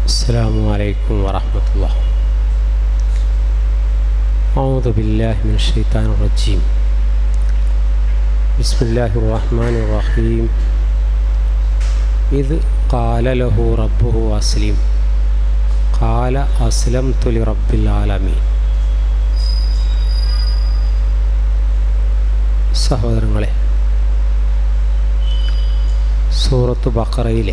السلام عليكم ورحمة الله أعوذ بالله من الشيطان الرجيم بسم الله الرحمن الرحيم إذ قال له ربه أسلم قال أسلمت لرب العالمين സഹോദരങ്ങളെ സൂറത്ത് ബക്കറയിലെ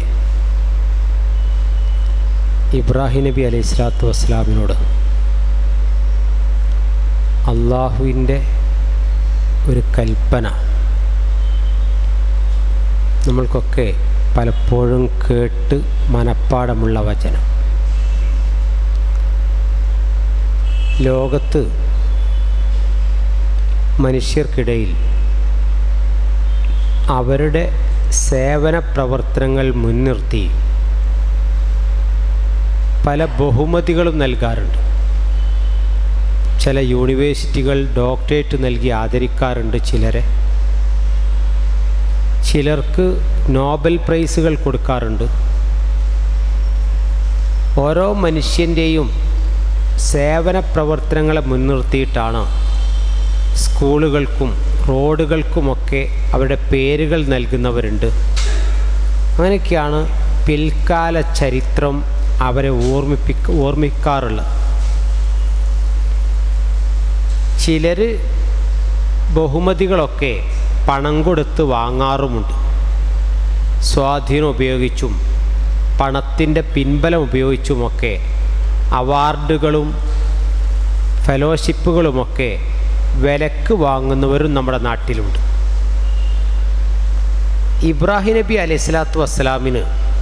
ഇബ്രാഹിം നബി അലൈഹി സ്വലാത്തു വസ്സലാമിനോട് അള്ളാഹുവിൻ്റെ ഒരു കൽപ്പന നമ്മൾക്കൊക്കെ പലപ്പോഴും കേട്ട് മനപ്പാടമുള്ള വചനം ലോകത്ത് മനുഷ്യർക്കിടയിൽ അവരുടെ സേവന പ്രവർത്തനങ്ങൾ മുൻനിർത്തി പല ബഹുമതികളും നൽകാറുണ്ട് ചില യൂണിവേഴ്സിറ്റികൾ ഡോക്ടറേറ്റ് നൽകി ആദരിക്കാറുണ്ട് ചിലരെ ചിലർക്ക് നോബൽ പ്രൈസുകൾ കൊടുക്കാറുണ്ട് ഓരോ മനുഷ്യൻ്റെയും സേവന പ്രവർത്തനങ്ങളെ മുൻനിർത്തിയിട്ടാണ് സ്കൂളുകൾക്കും റോഡുകൾക്കുമൊക്കെ അവരുടെ പേരുകൾ നൽകുന്നവരുണ്ട് അങ്ങനെയൊക്കെയാണ് പിൽക്കാല ചരിത്രം അവരെ ഓർമ്മിപ്പിക്ക ഓർമ്മിക്കാറുള്ളത് ചിലർ ബഹുമതികളൊക്കെ പണം കൊടുത്ത് വാങ്ങാറുമുണ്ട് സ്വാധീനം ഉപയോഗിച്ചും പണത്തിൻ്റെ പിൻബലം ഉപയോഗിച്ചുമൊക്കെ അവാർഡുകളും ഫെലോഷിപ്പുകളുമൊക്കെ വിലക്ക് വാങ്ങുന്നവരും നമ്മുടെ നാട്ടിലുണ്ട് ഇബ്രാഹിം നബി അലൈഹി സ്വലാത്തു വസ്സലാമിന്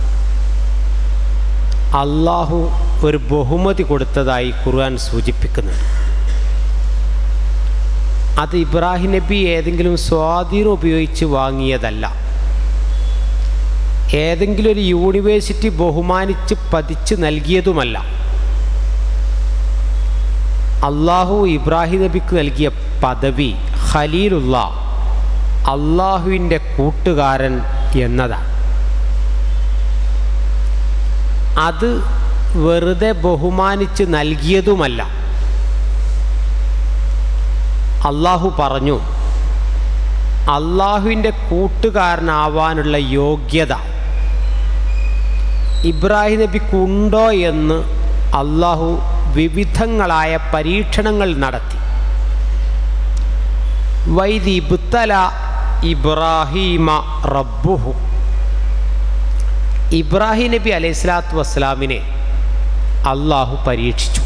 അള്ളാഹു ഒരു ബഹുമതി കൊടുത്തതായി ഖുർആൻ സൂചിപ്പിക്കുന്നുണ്ട് അത് ഇബ്രാഹിം നബി ഏതെങ്കിലും സ്വാധീനം ഉപയോഗിച്ച് വാങ്ങിയതല്ല ഏതെങ്കിലും ഒരു യൂണിവേഴ്സിറ്റി ബഹുമാനിച്ച് പതിച്ച് നൽകിയതുമല്ല അള്ളാഹു ഇബ്രാഹിം നബിക്ക് നൽകിയ പദവി ഖലീലുള്ള അള്ളാഹുവിൻ്റെ കൂട്ടുകാരൻ എന്നതാണ് അത് വെറുതെ ബഹുമാനിച്ച് നൽകിയതുമല്ല അള്ളാഹു പറഞ്ഞു അള്ളാഹുവിൻ്റെ കൂട്ടുകാരനാവാനുള്ള യോഗ്യത ഇബ്രാഹിം നബിക്കുണ്ടോ എന്ന് അള്ളാഹു വിവിധങ്ങളായ പരീക്ഷണങ്ങൾ നടത്തി വൈദിബുത്തല ഇബ്രാഹീമ റബ്ബുഹു ഇബ്രാഹിം നബി അലൈഹി സ്വലാത്തു വസ്സലാമിനെ അള്ളാഹു പരീക്ഷിച്ചു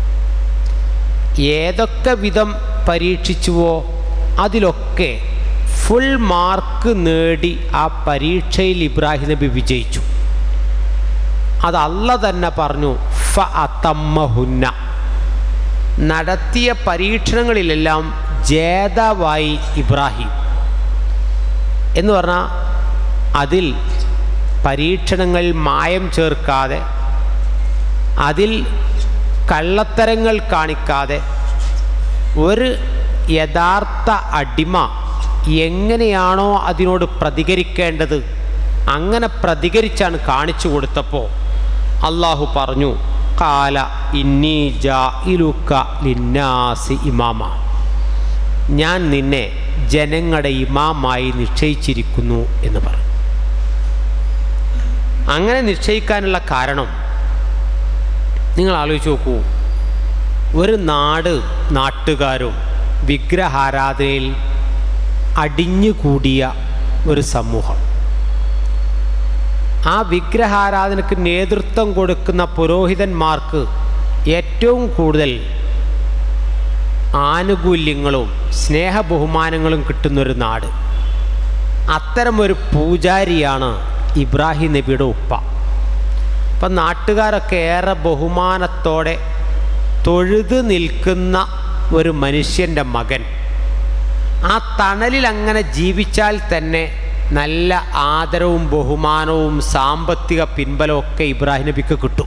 ഏതൊക്കെ വിധം പരീക്ഷിച്ചുവോ അതിലൊക്കെ ഫുൾ മാർക്ക് നേടി ആ പരീക്ഷയിൽ ഇബ്രാഹിം നബി വിജയിച്ചു അത് അല്ല തന്നെ പറഞ്ഞു ഫ അതമ്മഹുന്ന നടത്തിയ പരീക്ഷണങ്ങളിലെല്ലാം ജേതാവായി ഇബ്രാഹിം എന്ന് പറഞ്ഞാൽ അതിൽ പരീക്ഷണങ്ങൾ മായം ചേർക്കാതെ അതിൽ കള്ളത്തരങ്ങൾ കാണിക്കാതെ ഒരു യഥാർത്ഥ അടിമ എങ്ങനെയാണോ അതിനോട് പ്രതികരിക്കേണ്ടത് അങ്ങനെ പ്രതികരിച്ചാണ് കാണിച്ചു കൊടുത്തപ്പോൾ അള്ളാഹു പറഞ്ഞു കാല ഇന്നി ജാ ഇലുക്ക ലിന്നാസി ഇമാമ ഞാൻ നിന്നെ ജനങ്ങളുടെ ഇമാമായി നിശ്ചയിച്ചിരിക്കുന്നു എന്ന് പറഞ്ഞു അങ്ങനെ നിശ്ചയിക്കാനുള്ള കാരണം നിങ്ങൾ ആലോചിച്ച് നോക്കൂ ഒരു നാട് നാട്ടുകാരും വിഗ്രഹാരാധനയിൽ അടിഞ്ഞുകൂടിയ ഒരു സമൂഹം ആ വിഗ്രഹാരാധനയ്ക്ക് നേതൃത്വം കൊടുക്കുന്ന പുരോഹിതന്മാർക്ക് ഏറ്റവും കൂടുതൽ ആനുകൂല്യങ്ങളും സ്നേഹബഹുമാനങ്ങളും കിട്ടുന്നൊരു നാട് അത്തരമൊരു പൂജാരിയാണ് ഇബ്രാഹിം നബിയുടെ ഉപ്പ അപ്പം നാട്ടുകാരൊക്കെ ഏറെ ബഹുമാനത്തോടെ തൊഴുത് നിൽക്കുന്ന ഒരു മനുഷ്യൻ്റെ മകൻ ആ തണലിൽ അങ്ങനെ ജീവിച്ചാൽ തന്നെ നല്ല ആദരവും ബഹുമാനവും സാമ്പത്തിക പിൻബലവും ഒക്കെ ഇബ്രാഹിം നബിക്ക് കിട്ടും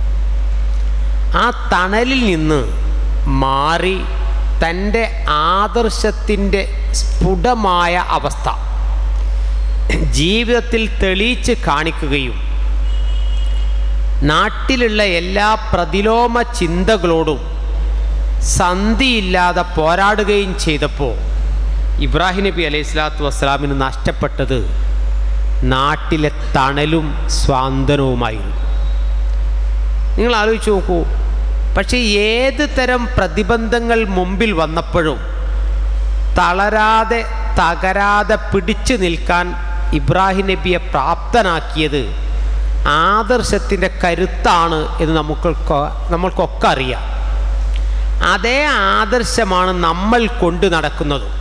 ആ തണലിൽ നിന്ന് മാറി തൻ്റെ ആദർശത്തിൻ്റെ സ്ഫുടമായ അവസ്ഥ ജീവിതത്തിൽ തെളിയിച്ച് കാണിക്കുകയും നാട്ടിലുള്ള എല്ലാ പ്രതിലോമ ചിന്തകളോടും സന്ധിയില്ലാതെ പോരാടുകയും ചെയ്തപ്പോൾ ഇബ്രാഹിം നബി അലൈഹി സ്വലാത്തു വസ്സലാമിന് നഷ്ടപ്പെട്ടത് നാട്ടിലെ തണലും സ്വാന്തനവുമായിരുന്നു നിങ്ങൾ ആലോചിച്ച് നോക്കൂ പക്ഷേ ഏത് തരം പ്രതിബന്ധങ്ങൾ മുമ്പിൽ വന്നപ്പോഴും തളരാതെ തകരാതെ പിടിച്ചു നിൽക്കാൻ ഇബ്രാഹിം നബിയെ പ്രാപ്തനാക്കിയത് ആദർശത്തിൻ്റെ കരുത്താണ് എന്ന് നമുക്കൊക്കെ നമ്മൾക്കൊക്കെ അറിയാം അതേ ആദർശമാണ് നമ്മൾ കൊണ്ടു നടക്കുന്നതും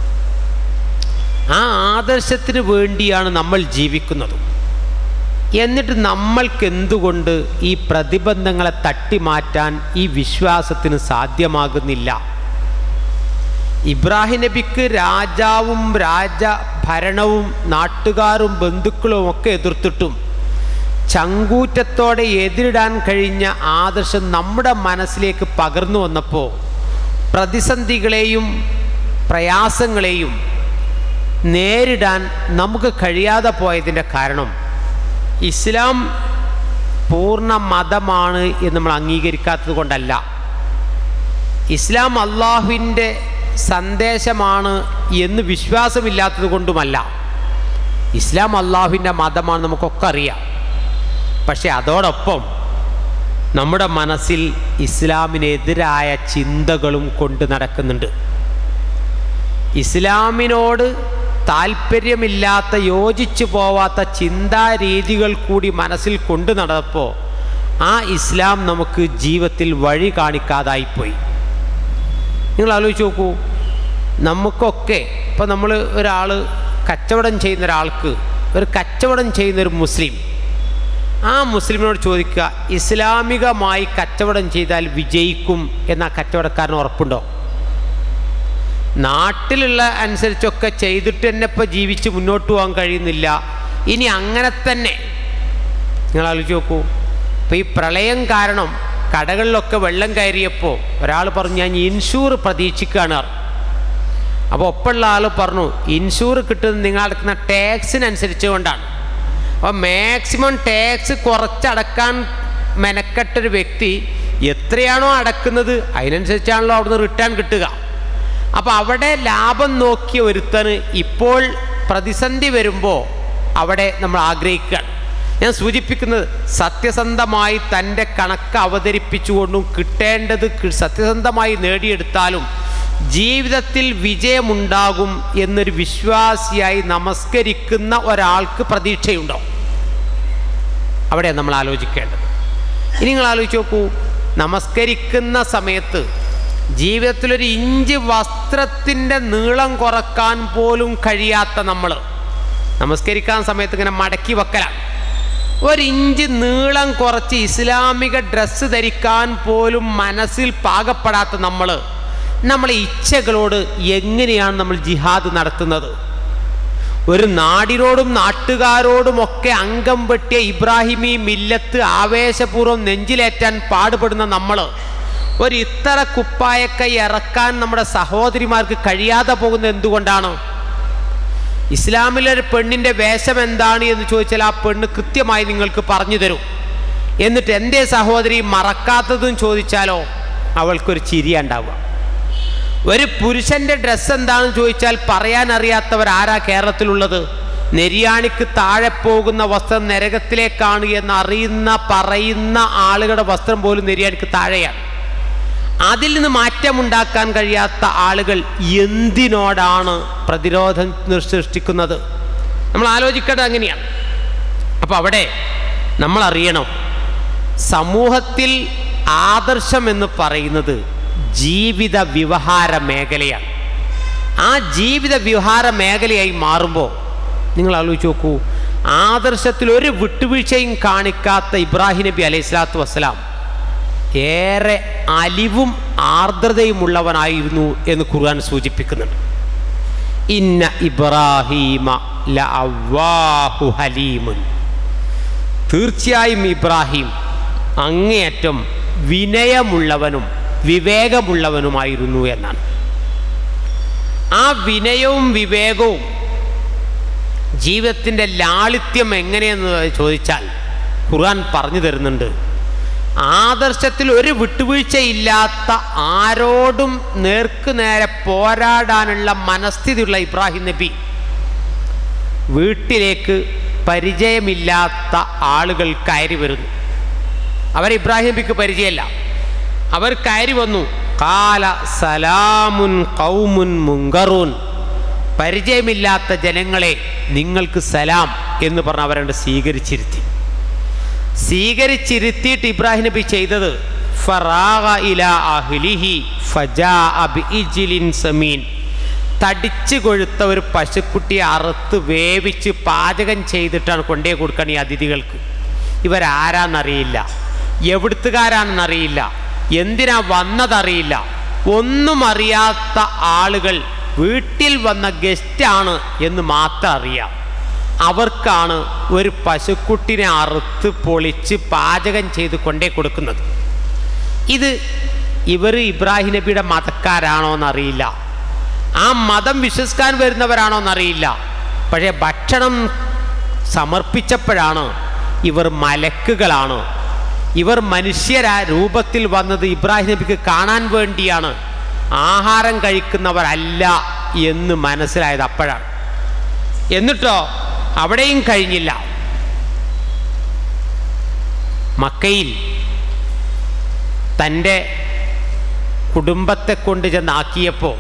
ആ ആദർശത്തിന് വേണ്ടിയാണ് നമ്മൾ ജീവിക്കുന്നതും എന്നിട്ട് നമ്മൾക്ക് എന്തുകൊണ്ട് ഈ പ്രതിബന്ധങ്ങളെ തട്ടിമാറ്റാൻ ഈ വിശ്വാസത്തിന് സാധ്യമാകുന്നില്ല ഇബ്രാഹിം നബിക്ക് രാജാവും രാജ ഭരണവും നാട്ടുകാരും ബന്ധുക്കളും ഒക്കെ എതിർത്തിട്ടും ചങ്കൂറ്റത്തോടെ എതിരിടാൻ കഴിഞ്ഞ ആദർശം നമ്മുടെ മനസ്സിലേക്ക് പകർന്നു വന്നപ്പോൾ പ്രതിസന്ധികളെയും പ്രയാസങ്ങളെയും നേരിടാൻ നമുക്ക് കഴിയാതെ പോയതിൻ്റെ കാരണം ഇസ്ലാം പൂർണ്ണ മതമാണ് എന്ന് നമ്മൾ അംഗീകരിക്കാത്തത് കൊണ്ടല്ല ഇസ്ലാം അള്ളാഹുവിൻ്റെ സന്ദേശമാണ് എന്ന് വിശ്വാസമില്ലാത്തത് കൊണ്ടുമല്ല ഇസ്ലാം അള്ളാഹുവിൻ്റെ മതമാണ് നമുക്കൊക്കെ അറിയാം പക്ഷെ അതോടൊപ്പം നമ്മുടെ മനസ്സിൽ ഇസ്ലാമിനെതിരായ ചിന്തകളും കൊണ്ട് നടക്കുന്നുണ്ട് ഇസ്ലാമിനോട് താല്പര്യമില്ലാത്ത യോജിച്ചു പോവാത്ത ചിന്താരീതികൾ കൂടി മനസ്സിൽ കൊണ്ടു നടന്നപ്പോൾ ആ ഇസ്ലാം നമുക്ക് ജീവിതത്തിൽ വഴി കാണിക്കാതായിപ്പോയി നിങ്ങൾ ആലോചിച്ച് നോക്കൂ നമുക്കൊക്കെ ഇപ്പോൾ നമ്മൾ ഒരാൾ കച്ചവടം ചെയ്യുന്ന ഒരാൾക്ക് ഒരു കച്ചവടം ചെയ്യുന്നൊരു മുസ്ലിം ആ മുസ്ലിമിനോട് ചോദിക്കുക ഇസ്ലാമികമായി കച്ചവടം ചെയ്താൽ വിജയിക്കും എന്ന കച്ചവടക്കാരന് ഉറപ്പുണ്ടോ നാട്ടിലുള്ള അനുസരിച്ചൊക്കെ ചെയ്തിട്ട് തന്നെ ഇപ്പോൾ ജീവിച്ച് മുന്നോട്ട് പോകാൻ കഴിയുന്നില്ല ഇനി അങ്ങനെ തന്നെ നിങ്ങൾ ആലോചിച്ച് നോക്കൂ ഇപ്പോൾ ഈ പ്രളയം കാരണം കടകളിലൊക്കെ വെള്ളം കയറിയപ്പോൾ ഒരാൾ പറഞ്ഞു ഞാൻ ഇൻഷൂർ പ്രതീക്ഷിക്കുകയാണ് അപ്പോൾ ഒപ്പമുള്ള ആൾ പറഞ്ഞു ഇൻഷൂർ കിട്ടുന്നത് നിങ്ങൾ അടക്കുന്ന ടാക്സിനനുസരിച്ച് കൊണ്ടാണ് അപ്പോൾ മാക്സിമം ടാക്സ് കുറച്ചടക്കാൻ മെനക്കെട്ടൊരു വ്യക്തി എത്രയാണോ അടക്കുന്നത് അതിനനുസരിച്ചാണല്ലോ അവിടുന്ന് റിട്ടേൺ കിട്ടുക അപ്പോൾ അവിടെ ലാഭം നോക്കിയ ഒരുത്തന് ഇപ്പോൾ പ്രതിസന്ധി വരുമ്പോൾ അവിടെ നമ്മൾ ആഗ്രഹിക്കുകയാണ് ഞാൻ സൂചിപ്പിക്കുന്നത് സത്യസന്ധമായി തൻ്റെ കണക്ക് അവതരിപ്പിച്ചുകൊണ്ടും കിട്ടേണ്ടത് കി- സത്യസന്ധമായി നേടിയെടുത്താലും ജീവിതത്തിൽ വിജയമുണ്ടാകും എന്നൊരു വിശ്വാസിയായി നമസ്കരിക്കുന്ന ഒരാൾക്ക് പ്രതീക്ഷയുണ്ടോ അവിടെ നമ്മൾ ആലോചിക്കേണ്ടത് ഇനി നിങ്ങൾ ആലോചിച്ച് നോക്കൂ നമസ്കരിക്കുന്ന സമയത്ത് ജീവിതത്തിലൊരു ഇഞ്ച് വസ്ത്രത്തിൻ്റെ നീളം കുറക്കാൻ പോലും കഴിയാത്ത നമ്മൾ നമസ്കരിക്കാൻ സമയത്ത് ഇങ്ങനെ മടക്കി വെക്കലാണ് ഒരു ഇഞ്ച് നീളം കുറച്ച് ഇസ്ലാമിക ഡ്രസ്സ് ധരിക്കാൻ പോലും മനസ്സിൽ പാകപ്പെടാത്ത നമ്മൾ നമ്മളെ ഇച്ഛകളോട് എങ്ങനെയാണ് നമ്മൾ ജിഹാദ് നടത്തുന്നത് ഒരു നാടിനോടും നാട്ടുകാരോടുമൊക്കെ അംഗം വെട്ടിയ ഇബ്രാഹിമി മില്ലത്ത് ആവേശപൂർവ്വം നെഞ്ചിലേറ്റാൻ പാടുപെടുന്ന നമ്മൾ ഒരു ഇത്തര കുപ്പായക്കൈ ഇറക്കാൻ നമ്മുടെ സഹോദരിമാർക്ക് കഴിയാതെ പോകുന്നത് എന്തുകൊണ്ടാണ് ഇസ്ലാമിലെ ഒരു പെണ്ണിൻ്റെ വേഷം എന്താണ് എന്ന് ചോദിച്ചാൽ ആ പെണ്ണ് കൃത്യമായി നിങ്ങൾക്ക് പറഞ്ഞു തരും എന്നിട്ട് എൻ്റെ സഹോദരി മറക്കാത്തതും ചോദിച്ചാലോ അവൾക്കൊരു ചിരിയ ഉണ്ടാവുക ഒരു പുരുഷന്റെ ഡ്രസ്സ് എന്താണെന്ന് ചോദിച്ചാൽ പറയാൻ അറിയാത്തവർ ആരാ കേരളത്തിലുള്ളത് നെരിയാണിക്ക് താഴെ പോകുന്ന വസ്ത്രം നരകത്തിലേക്കാണ് എന്ന് അറിയുന്ന പറയുന്ന ആളുകളുടെ വസ്ത്രം പോലും നെരിയാണിക്ക് താഴെയാണ് അതിൽ നിന്ന് മാറ്റമുണ്ടാക്കാൻ കഴിയാത്ത ആളുകൾ എന്തിനോടാണ് പ്രതിരോധം സൃഷ്ടിക്കുന്നത് നമ്മൾ ആലോചിക്കേണ്ടത് അങ്ങനെയാണ് അപ്പോൾ അവിടെ നമ്മൾ അറിയണം സമൂഹത്തിൽ ആദർശം എന്ന് പറയുന്നത് ജീവിത വ്യവഹാര മേഖലയാണ് ആ ജീവിത വ്യവഹാര മേഖലയായി മാറുമ്പോൾ നിങ്ങൾ ആലോചിച്ച് നോക്കൂ ആദർശത്തിൽ ഒരു വിട്ടുവീഴ്ചയും കാണിക്കാത്ത ഇബ്രാഹിം നബി അലൈഹി സ്വലാത്തു വസ്സലാം ഏറെ അലിവും ആർദ്രതയുമുള്ളവനായിരുന്നു എന്ന് ഖുർആൻ സൂചിപ്പിക്കുന്നുണ്ട് ഇന്ന ഇബ്രാഹീമ ലഅവ്വാഹു ഹലീമുൻ തീർച്ചയായും ഇബ്രാഹിം അങ്ങേയറ്റം വിനയമുള്ളവനും വിവേകമുള്ളവനുമായിരുന്നു എന്നാണ് ആ വിനയവും വിവേകവും ജീവിതത്തിൻ്റെ ലാളിത്യം എങ്ങനെയെന്ന് ചോദിച്ചാൽ ഖുർആൻ പറഞ്ഞു തരുന്നുണ്ട് ആദർശത്തിൽ ഒരു വിട്ടുവീഴ്ചയില്ലാത്ത ആരോടും നേർക്ക് നേരെ പോരാടാനുള്ള മനസ്ഥിതിയുള്ള ഇബ്രാഹിം നബി വീട്ടിലേക്ക് പരിചയമില്ലാത്ത ആളുകൾ കയറി വരുന്നു അവർ ഇബ്രാഹിം നബിക്ക് പരിചയമല്ല അവർ കയറി വന്നു കാല സലാമുൻ കൗമുൻ മുങ്കറൂൻ പരിചയമില്ലാത്ത ജനങ്ങളെ നിങ്ങൾക്ക് സലാം എന്ന് പറഞ്ഞ് അവരെ സ്വീകരിച്ചിരുത്തി സ്വീകരിച്ചിരുത്തിയിട്ട് ഇബ്രാഹിം നബി ചെയ്തത് ഫറാഗ ഇല അഹ്ലിഹി ഫജാ ബിഇജ്ലിൻ സമീൻ തടിച്ചു കൊഴുത്ത ഒരു പശുക്കുട്ടിയെ അറുത്ത് വേവിച്ച് പാചകം ചെയ്തിട്ടാണ് കൊണ്ടേ കൊടുക്കാൻ ഈ അതിഥികൾക്ക് ഇവരാരാന്നറിയില്ല എവിടുത്തുകാരാണെന്നറിയില്ല എന്തിനാ വന്നതറിയില്ല ഒന്നും അറിയാത്ത ആളുകൾ വീട്ടിൽ വന്ന ഗസ്റ്റാണ് എന്ന് മാത്രം അറിയാം അവർക്കാണ് ഒരു പശുക്കുട്ടിനെ അറുത്ത് പൊളിച്ച് പാചകം ചെയ്ത് കൊണ്ടേ കൊടുക്കുന്നത് ഇത് ഇവർ ഇബ്രാഹിം നബിയുടെ മതക്കാരാണോ എന്നറിയില്ല ആ മതം വിശ്വസിക്കാൻ വരുന്നവരാണോ എന്നറിയില്ല പക്ഷേ ഭക്ഷണം സമർപ്പിച്ചപ്പോഴാണ് ഇവർ മലക്കുകളാണ് ഇവർ മനുഷ്യരാ രൂപത്തിൽ വന്നത് ഇബ്രാഹിം നബിക്ക് കാണാൻ വേണ്ടിയാണ് ആഹാരം കഴിക്കുന്നവരല്ല എന്ന് മനസ്സിലായത് അപ്പോഴാണ് എന്നിട്ടോ അവിടെയും കഴിഞ്ഞില്ല മക്കയിൽ തൻ്റെ കുടുംബത്തെ കൊണ്ട് ചെന്നാക്കിയപ്പോൾ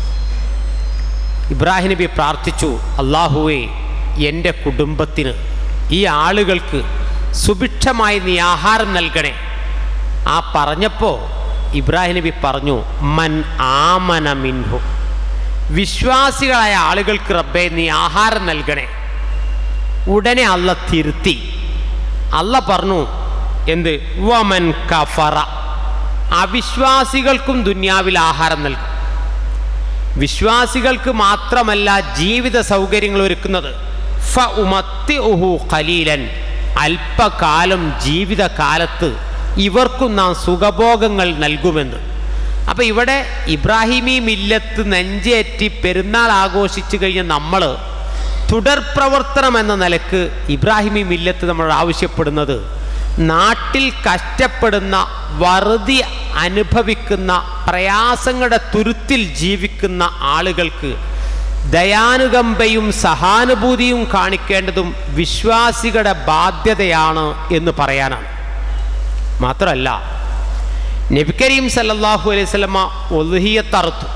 ഇബ്രാഹിം നബി പ്രാർത്ഥിച്ചു അള്ളാഹുവേ എൻ്റെ കുടുംബത്തിന് ഈ ആളുകൾക്ക് സുഭിക്ഷമായി നീ ആഹാരം നൽകണേ ആ പറഞ്ഞപ്പോൾ ഇബ്രാഹിം നബി പറഞ്ഞു മൻ ആമന മിൻഹു വിശ്വാസികളായ ആളുകൾക്ക് റബ്ബെ നീ ആഹാരം നൽകണേ ഉടനെ അല്ല തിരുത്തി അല്ല പറഞ്ഞു എന്ത് വമൻ കഫറ അവിശ്വാസികൾക്കും ദുന്യാവിൽ ആഹാരം നൽകും വിശ്വാസികൾക്ക് മാത്രമല്ല ജീവിത സൗകര്യങ്ങൾ ഒരുക്കുന്നത് ഫ ഉമത്തി ഉഹു ഖലീലൻ അല്പകാലം ജീവിതകാലത്ത് ഇവർക്കും നാം സുഖഭോഗങ്ങൾ നൽകുമെന്ന് അപ്പം ഇവിടെ ഇബ്രാഹിമി മില്ലത്ത് നെഞ്ചേറ്റി പെരുന്നാൾ ആഘോഷിച്ചു കഴിഞ്ഞ നമ്മൾ തുടർ പ്രവർത്തനം എന്ന നിലക്ക് ഇബ്രാഹിമി മില്ലത്ത് നമ്മൾ ആവശ്യപ്പെടുന്നത് നാട്ടിൽ കഷ്ടപ്പെടുന്ന വറുതി അനുഭവിക്കുന്ന പ്രയാസങ്ങളുടെ തുരുത്തിൽ ജീവിക്കുന്ന ആളുകൾക്ക് ദയാനുകമ്പയും സഹാനുഭൂതിയും കാണിക്കേണ്ടതും വിശ്വാസികളുടെ ബാധ്യതയാണ് എന്ന് പറയാനാണ് മാത്രമല്ല നബി കരീം സല്ലല്ലാഹു അലൈഹി സ്വലമ ഒലുഹിയത്തറുത്തു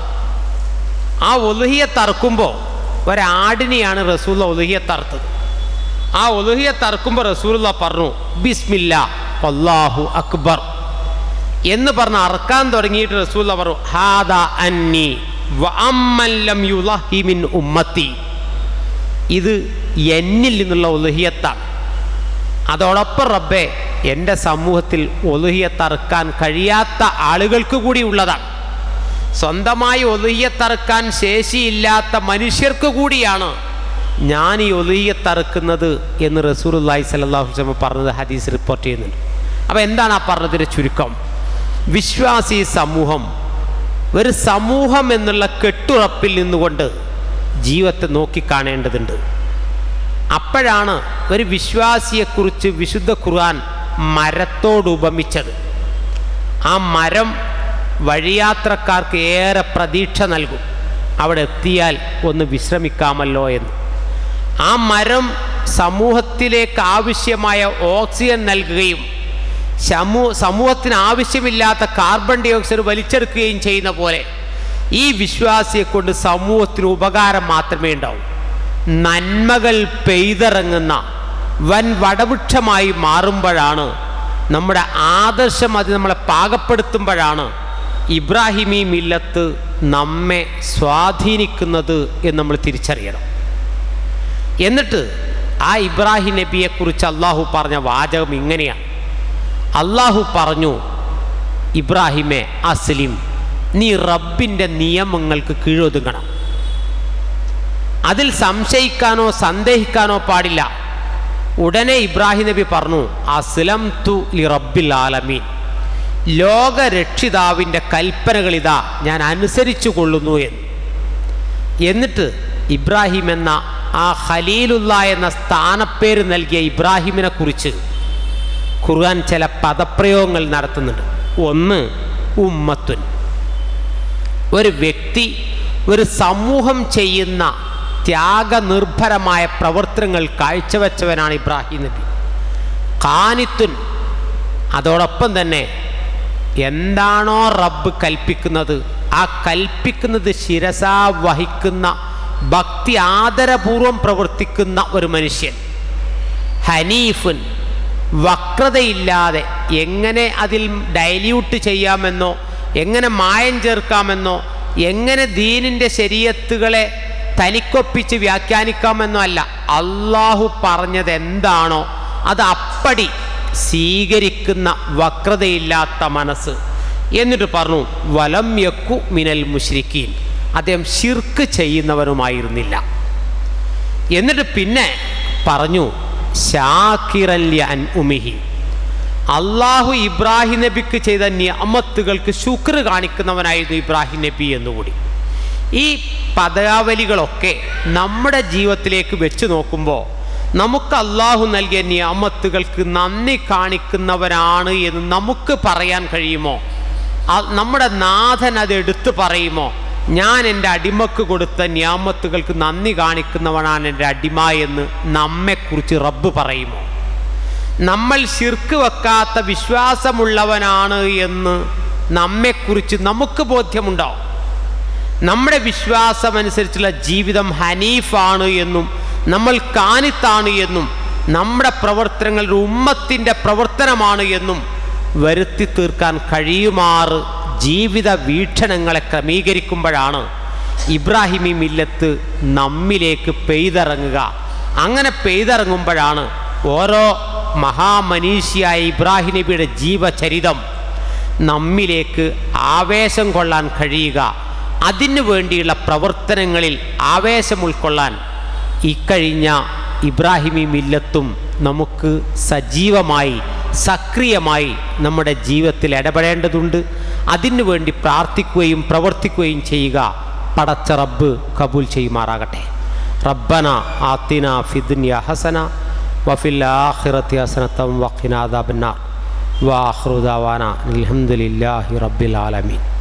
ആ ഒലുഹിയത്തറുക്കുമ്പോൾ ഒരാടിനെയാണ് റസൂൽ ഒലുഹിയത്തറുത്തത് ആ ഒലുഹിയത്തറുക്കുമ്പോൾ റസൂലുള്ള പറഞ്ഞു ബിസ്മില്ല അള്ളാഹു അക്ബർ എന്ന് പറഞ്ഞ് അറക്കാൻ തുടങ്ങിയിട്ട് റസൂല്ല പറഞ്ഞു ഹാദ അന്നി വഅമ്മല്ലം യുളഹി മിൻ ഉമ്മത്തി ഇത് എന്നിൽ നിന്നുള്ള ഒലുഹിയത്താണ് അതോടൊപ്പം റബ്ബെ എൻ്റെ സമൂഹത്തിൽ ഒലുഹിയത്തറുക്കാൻ കഴിയാത്ത ആളുകൾക്ക് കൂടി ഉള്ളതാണ് സ്വന്തമായി ഒലുഹിയത്തറുക്കാൻ ശേഷിയില്ലാത്ത മനുഷ്യർക്ക് കൂടിയാണ് ഞാൻ ഈ ഒലുഹിയത്തറുക്കുന്നത് എന്ന് റസൂലുല്ലാഹി സല്ലല്ലാഹു അലൈഹി വസല്ലം പറഞ്ഞത് ഹദീസ് റിപ്പോർട്ട് ചെയ്യുന്നുണ്ട് അപ്പോൾ എന്താണ് ആ പറഞ്ഞതിൻ്റെ ചുരുക്കം വിശ്വാസി സമൂഹം ഒരു സമൂഹം എന്നുള്ള കെട്ടുറപ്പിൽ നിന്നുകൊണ്ട് ജീവിതത്തെ നോക്കിക്കാണേണ്ടതുണ്ട് അപ്പോഴാണ് ഒരു വിശ്വാസിയെക്കുറിച്ച് വിശുദ്ധ ഖുർആൻ മരത്തോട് ഉപമിച്ചത് ആ മരം വഴിയാത്രക്കാർക്ക് ഏറെ പ്രതീക്ഷ നൽകും അവിടെ എത്തിയാൽ ഒന്ന് വിശ്രമിക്കാമല്ലോ എന്ന് ആ മരം സമൂഹത്തിലേക്ക് ആവശ്യമായ ഓക്സിജൻ നൽകുകയും സമൂ സമൂഹത്തിന് ആവശ്യമില്ലാത്ത കാർബൺ ഡൈ ഓക്സൈഡ് വലിച്ചെടുക്കുകയും ചെയ്യുന്ന പോലെ ഈ വിശ്വാസിയെ കൊണ്ട് സമൂഹത്തിന് ഉപകാരം മാത്രമേ ഉണ്ടാവൂ നന്മകൾ പെയ്തിറങ്ങുന്ന വൻ വടവൃക്ഷമായി മാറുമ്പോഴാണ് നമ്മുടെ ആദർശം അത് നമ്മളെ പാകപ്പെടുത്തുമ്പോഴാണ് ഇബ്രാഹിമി മില്ലത്ത് നമ്മെ സ്വാധീനിക്കുന്നത് എന്ന് നമ്മൾ തിരിച്ചറിയണം എന്നിട്ട് ആ ഇബ്രാഹിം നബിയെക്കുറിച്ച് അള്ളാഹു പറഞ്ഞ വാചകം ഇങ്ങനെയാണ് അള്ളാഹു പറഞ്ഞു ഇബ്രാഹിമെ അസ്ലിം നീ റബ്ബിൻ്റെ നിയമങ്ങൾക്ക് കീഴൊതുങ്ങണം അതിൽ സംശയിക്കാനോ സന്ദേഹിക്കാനോ പാടില്ല ഉടനെ ഇബ്രാഹിം നബി പറഞ്ഞു അസ്ലം തു ലി റബ്ബിൽ ആലമീൻ ലോകരക്ഷിതാവിൻ്റെ കൽപ്പനകൾ ഇതാ ഞാൻ അനുസരിച്ചു കൊള്ളുന്നു എന്ന് എന്നിട്ട് ഇബ്രാഹിം എന്ന ആ ഖലീലുള്ള എന്ന സ്ഥാനപ്പേര് നൽകിയ ഇബ്രാഹിമിനെ കുറിച്ച് ഖുർആൻ ചില പദപ്രയോഗങ്ങൾ നടത്തുന്നുണ്ട് ഒന്ന് ഉമ്മത്തുൻ ഒരു വ്യക്തി ഒരു സമൂഹം ചെയ്യുന്ന ത്യാഗനിർഭരമായ പ്രവർത്തനങ്ങൾ കാഴ്ചവെച്ചവനാണ് ഇബ്രാഹിം നബി കാനിത്തുൻ അതോടൊപ്പം തന്നെ എന്താണോ റബ്ബ് കൽപ്പിക്കുന്നത് ആ കൽപ്പിക്കുന്നത് ശിരസാ വഹിക്കുന്ന ഭക്തി ആദരപൂർവം പ്രവർത്തിക്കുന്ന ഒരു മനുഷ്യൻ ഹനീഫുൻ വക്രതയില്ലാതെ എങ്ങനെ അതിൽ ഡൈല്യൂട്ട് ചെയ്യാമെന്നോ എങ്ങനെ മായം ചേർക്കാമെന്നോ എങ്ങനെ ദീനിൻ്റെ ശരീരത്തുകളെ തനിക്കൊപ്പിച്ച് വ്യാഖ്യാനിക്കാമെന്നോ അല്ല അള്ളാഹു പറഞ്ഞത് എന്താണോ അത് അപ്പടി സ്വീകരിക്കുന്ന വക്രതയില്ലാത്ത മനസ്സ് എന്നിട്ട് പറഞ്ഞു വലം യക്കു മിനൽ മുഷ്രിക്കീൻ അദ്ദേഹം ഷിർക്ക് ചെയ്യുന്നവരുമായിരുന്നില്ല എന്നിട്ട് പിന്നെ പറഞ്ഞു ഷാക്കിറല്യ അൻ ഉമിഹി അള്ളാഹു ഇബ്രാഹിം നബിക്ക് ചെയ്ത നിയമത്തുകൾക്ക് ശുക്ർ കാണിക്കുന്നവനായിരുന്നു ഇബ്രാഹിം നബി എന്നുകൂടി ഈ പദാവലികളൊക്കെ നമ്മുടെ ജീവിതത്തിലേക്ക് വെച്ച് നോക്കുമ്പോൾ നമുക്ക് അള്ളാഹു നൽകിയ നിയമത്തുകൾക്ക് നന്ദി കാണിക്കുന്നവരാണ് എന്ന് നമുക്ക് പറയാൻ കഴിയുമോ ആ- നമ്മുടെ നാഥൻ അത് എടുത്തു പറയുമോ ഞാൻ എൻ്റെ അടിമക്ക് കൊടുത്ത നിയാമത്തുകൾക്ക് നന്ദി കാണിക്കുന്നവനാണ് എൻ്റെ അടിമ എന്ന് നമ്മെക്കുറിച്ച് റബ്ബ് പറയുമോ നമ്മൾ ശിർക്ക് വെക്കാത്ത വിശ്വാസമുള്ളവനാണ് എന്ന് നമ്മെക്കുറിച്ച് നമുക്ക് ബോധ്യമുണ്ടോ നമ്മുടെ വിശ്വാസമനുസരിച്ചുള്ള ജീവിതം ഹനീഫാണ് എന്നും നമ്മൾ കാനിത്താണ് എന്നും നമ്മുടെ പ്രവർത്തനങ്ങൾ ഒരു ഉമ്മത്തിൻ്റെ പ്രവർത്തനമാണ് എന്നും വരുത്തി തീർക്കാൻ കഴിയുമാറ് ജീവിത വീക്ഷണങ്ങളെ ക്രമീകരിക്കുമ്പോഴാണ് ഇബ്രാഹിമി മില്ലത്ത് നമ്മിലേക്ക് പെയ്തിറങ്ങുക അങ്ങനെ പെയ്തിറങ്ങുമ്പോഴാണ് ഓരോ മഹാമനീഷിയായ ഇബ്രാഹിം നബിയുടെ ജീവചരിതം നമ്മിലേക്ക് ആവേശം കൊള്ളാൻ കഴിയുക അതിനു വേണ്ടിയുള്ള പ്രവർത്തനങ്ങളിൽ ആവേശം ഉൾക്കൊള്ളാൻ ഇക്കഴിഞ്ഞ ഇബ്രാഹിമി മില്ലത്തും നമുക്ക് സജീവമായി സക്രിയമായി നമ്മുടെ ജീവിതത്തിൽ ഇടപെടേണ്ടതുണ്ട് അതിനു വേണ്ടി പ്രാർത്ഥിക്കുകയും പ്രവർത്തിക്കുകയും ചെയ്യുക പടച്ച റബ്ബ് കബൂൽ ചെയ്യുമാറാകട്ടെ റബ്ബന ആത്തിന ഫിദുന്യ ഹസന വഫിൽ ആഖിറത്തി ഹസനത്തം വഖിന അദാബന്നാർ വാഹ്റുദാവാന അൽഹംദുലില്ലാഹി റബ്ബിൽ ആലമീൻ